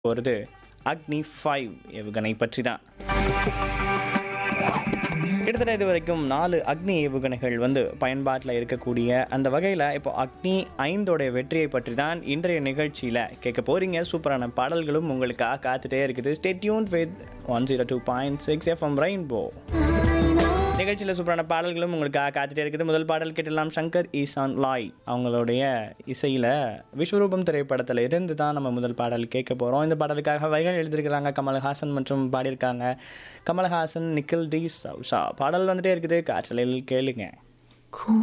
போகிறது அக்னி ஃபைவ் ஏவுகணை பற்றி தான் கிட்டத்தட்ட இது வரைக்கும் நாலு அக்னி ஏவுகணைகள் வந்து பயன்பாட்டில் இருக்கக்கூடிய அந்த வகையில் இப்போ அக்னி ஐந்தோடைய வெற்றியை பற்றி தான் இன்றைய நிகழ்ச்சியில் கேட்க போகிறீங்க சூப்பரான பாடல்களும் உங்களுக்காக காத்துட்டே இருக்குது stay tune with one zero two point six FM rainbow நிகழ்ச்சியில் சூப்பரான பாடல்களும் உங்களுக்காக காத்துட்டே இருக்குது முதல் பாடல் கேட்டலாம் சங்கர் ஈசான் லாய் அவங்களுடைய இசையில் விஸ்வரூபம் திரைப்படத்தில் இருந்து தான் நம்ம முதல் பாடல் கேட்க போகிறோம் இந்த பாடலுக்காக வரிகள் எழுதியிருக்கிறாங்க கமல்ஹாசன் மற்றும் பாடியிருக்காங்க கமல்ஹாசன் நிக்கில் டி சவுசா பாடல் வந்துட்டே இருக்குது காற்றலில் கேளுங்க